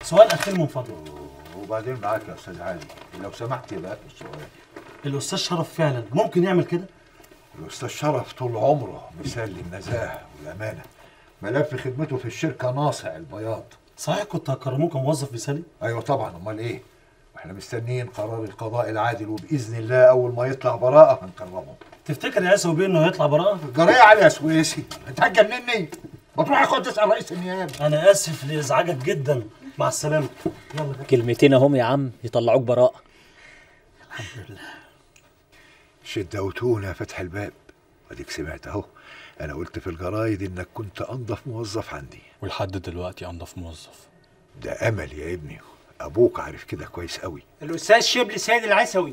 سؤال اخير من فضلك وبعدين معاك يا استاذ علي لو سمحت يبقى هات السؤال الاستاذ شرف فعلا ممكن يعمل كده الاستاذ شرف طول عمره مثال للنزاهه والامانه ملف خدمته في الشركه ناصع البياض صحيح كنت هكرموه كموظف مثالي ايوه طبعا امال ايه واحنا مستنيين قرار القضاء العادل وباذن الله اول ما يطلع براءه هنكرمه تفتكر يا اسوي بيه انه هيطلع براءه جرايه علي يا سويسي انت هتجنني ما تروح خد تسال رئيس النيابه انا اسف لازعاجك جدا مع السلامه يلا كلمتين اهم يا عم يطلعوك براءة الحمد لله شدوتونا فتح الباب اديك سمعت اهو انا قلت في الجرايد انك كنت انظف موظف عندي ولحد دلوقتي انضف موظف ده امل يا ابني ابوك عارف كده كويس قوي الاستاذ شبل سيد العسوي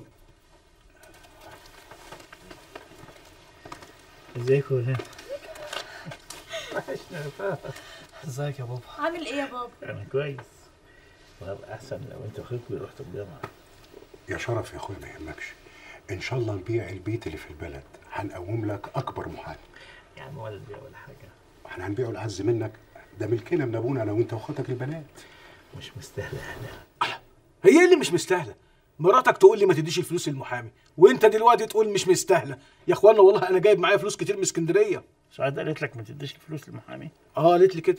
ازيكم يا ازيك يا بابا عامل ايه يا بابا انا كويس وهبقى احسن لو انت واخوكوا رحتوا الجامعه يا شرف يا اخويا ما يهمكش ان شاء الله نبيع البيت اللي في البلد هنقوم لك اكبر محامي يا عم ولا تبيع ولا حاجه واحنا هنبيعه العز منك ده ملكنا من ابونا انا وانت واخواتك البنات مش مستاهله هي إيه اللي مش مستاهله مراتك تقول لي ما تديش الفلوس للمحامي وانت دلوقتي تقول مش مستاهله يا اخوانا والله انا جايب معايا فلوس كتير من اسكندريه سعاد قالت لك ما تديش الفلوس للمحامي اه قالت لي كده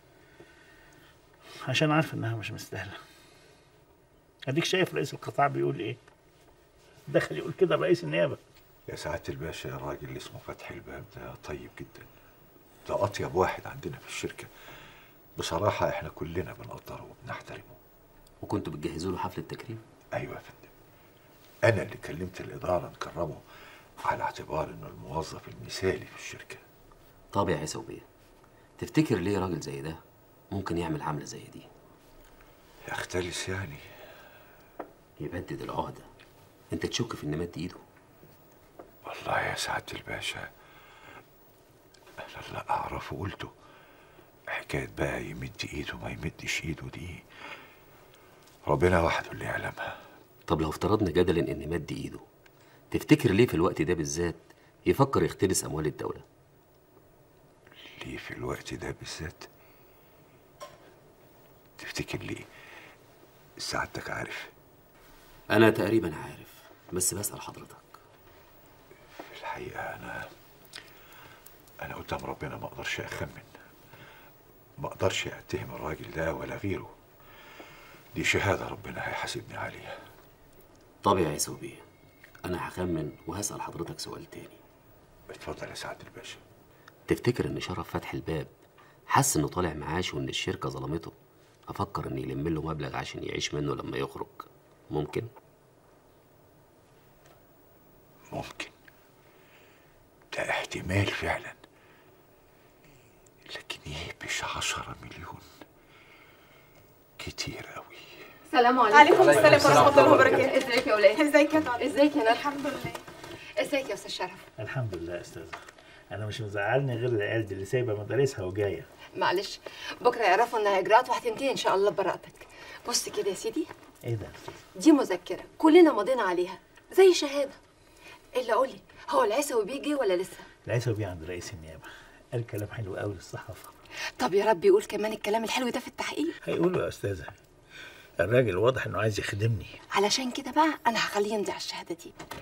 عشان عارفه انها مش مستاهله اديك شايف رئيس القطاع بيقول ايه دخل يقول كده رئيس النيابه يا سعاده الباشا الراجل اللي اسمه فتحي الباب ده طيب جدا ده اطيب واحد عندنا في الشركه بصراحه احنا كلنا بنقدره وبنحترمه وكنتوا بتجهزوا له حفله تكريم ايوه يا فندم انا اللي كلمت الاداره نكرمه على اعتبار انه الموظف المثالي في الشركه طب يا عيسى وبيه تفتكر ليه راجل زي ده ممكن يعمل عمله زي دي يختلس يعني يبدد العهده انت تشك في ان مد ايده والله يا سعاده الباشا انا لا اعرفه قلته حكايه بقى يمد ايده ما يمدش ايده دي ربنا وحده اللي يعلمها طب لو افترضنا جدلا ان مد ايده تفتكر ليه في الوقت ده بالذات يفكر يختلس اموال الدوله ليه في الوقت ده بالذات تفتكر ليه سعادتك عارف انا تقريبا عارف بس بسال حضرتك في الحقيقه انا انا قدام ربنا ما اقدرش اخمن ما اقدرش اتهم الراجل ده ولا غيره دي شهاده ربنا هيحاسبني عليها طب يا عيسى وبيه انا هخمن وهسال حضرتك سؤال تاني اتفضل يا سعاده الباشا تفتكر ان شرف فتح الباب حس انه طالع معاش وان الشركه ظلمته افكر ان يلم له مبلغ عشان يعيش منه لما يخرج ممكن ممكن ده احتمال فعلا لكن يهبش عشرة مليون كتير قوي السلام عليكم عليكم السلام ورحمة الله وبركاته ازيك يا ولاد ازيك يا طارق ازيك يا ندى الحمد لله ازيك يا استاذ شرف الحمد لله يا استاذه انا مش مزعلني غير العيال دي اللي سايبه مدارسها وجايه معلش بكره يعرفوا انها اجراءات وهتنتهي ان شاء الله ببراءتك بص كده يا سيدي ايه ده يا استاذه دي مذكره كلنا مضينا عليها زي شهاده الا قولي هو العسوي بيجي ولا لسه العيسى بيه عند رئيس النيابه قال كلام حلو قوي للصحافه طب يا رب يقول كمان الكلام الحلو ده في التحقيق هيقولوا يا استاذه الراجل واضح انه عايز يخدمني علشان كده بقى انا هخليه يمضي على الشهاده دي